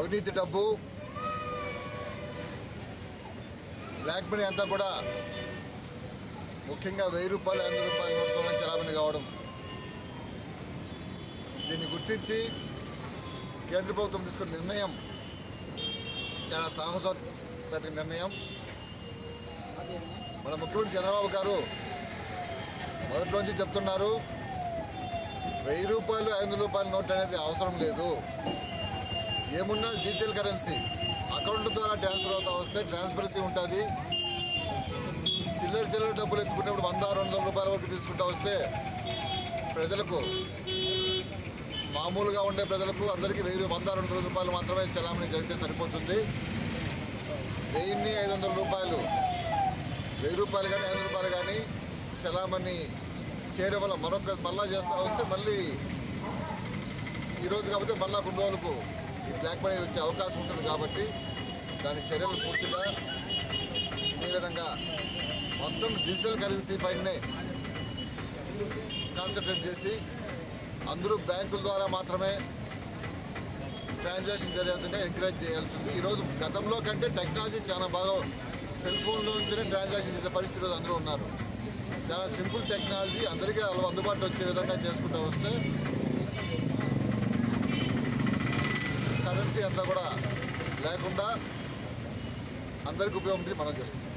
అవినీతి డబ్బు black money అంతా కూడా ముఖ్యంగా వెయ్యి రూపాయలు ఐదు రూపాయల నోట్ల చలామణి కావడం దీన్ని గుర్తించి కేంద్ర ప్రభుత్వం తీసుకున్న నిర్ణయం చాలా సాహసోపేత నిర్ణయం మన ముఖ్యమంత్రి చంద్రబాబు గారు మొదటి నుంచి చెప్తున్నారు వెయ్యి రూపాయలు ఐదు రూపాయల నోట్ అనేది అవసరం లేదు ఏమున్నా డిజిటల్ కరెన్సీ అకౌంట్ ద్వారా ట్రాన్స్ఫర్ అవుతా వస్తే ట్రాన్స్పరెన్సీ ఉంటుంది చిల్లర చిల్లర డబ్బులు ఎత్తుకునేప్పుడు వంద రెండు వందల రూపాయల వరకు తీసుకుంటా వస్తే ప్రజలకు మామూలుగా ఉండే ప్రజలకు అందరికీ వెయ్యి వంద రెండు వందల రూపాయలు మాత్రమే చలామణి జరిగితే సరిపోతుంది వెయ్యిన్ని ఐదు వందల రూపాయలు వెయ్యి రూపాయలు కానీ ఐదు రూపాయలు కానీ చలామణి చేయడం వల్ల మరొక మళ్ళా చేస్తా వస్తే మళ్ళీ ఈరోజు కాకపోతే మళ్ళా కొన్ని రోజులకు ఈ బ్లాక్ మనీ వచ్చే అవకాశం ఉంటుంది కాబట్టి దాని చర్యలు పూర్తిగా ఈ విధంగా మొత్తం డిజిటల్ కరెన్సీ పైనే కాన్సన్ట్రేట్ చేసి అందరూ బ్యాంకుల ద్వారా మాత్రమే ట్రాన్సాక్షన్ జరిగే విధంగా ఎంకరేజ్ చేయాల్సింది ఈరోజు గతంలో కంటే టెక్నాలజీ చాలా బాగా సెల్ ఫోన్లో నుంచే ట్రాన్సాక్షన్ చేసే పరిస్థితి ఈరోజు అందరూ ఉన్నారు చాలా సింపుల్ టెక్నాలజీ అందరికీ అలా అందుబాటులో వచ్చే విధంగా చేసుకుంటూ వస్తే కరెన్సీ అంతా కూడా లేకుండా అందరికీ ఉపయోగం మనం చేసుకుంటాం